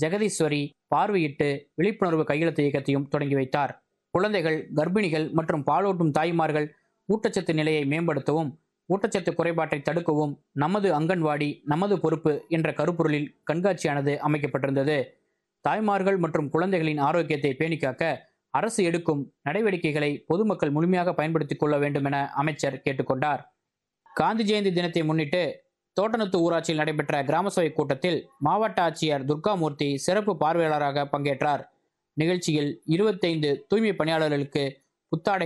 ஜெகதீஸ்வரி பார்வையிட்டு விழிப்புணர்வு கையெழுத்து இயக்கத்தையும் தொடங்கி வைத்தார் குழந்தைகள் கர்ப்பிணிகள் மற்றும் பாலூட்டும் தாய்மார்கள் ஊட்டச்சத்து நிலையை மேம்படுத்தவும் ஊட்டச்சத்து குறைபாட்டை தடுக்கவும் நமது அங்கன்வாடி நமது பொறுப்பு என்ற கருப்பொருளில் கண்காட்சியானது அமைக்கப்பட்டிருந்தது தாய்மார்கள் மற்றும் குழந்தைகளின் ஆரோக்கியத்தை பேணிக்காக்க அரசு எடுக்கும் நடவடிக்கைகளை பொதுமக்கள் முழுமையாக பயன்படுத்திக் கொள்ள வேண்டும் என அமைச்சர் கேட்டுக்கொண்டார் காந்தி ஜெயந்தி தினத்தை முன்னிட்டு தோட்டநத்து ஊராட்சியில் நடைபெற்ற கிராம சபை கூட்டத்தில் மாவட்ட ஆட்சியர் துர்காமூர்த்தி சிறப்பு பார்வையாளராக பங்கேற்றார் நிகழ்ச்சியில் இருபத்தைந்து தூய்மை பணியாளர்களுக்கு புத்தாடை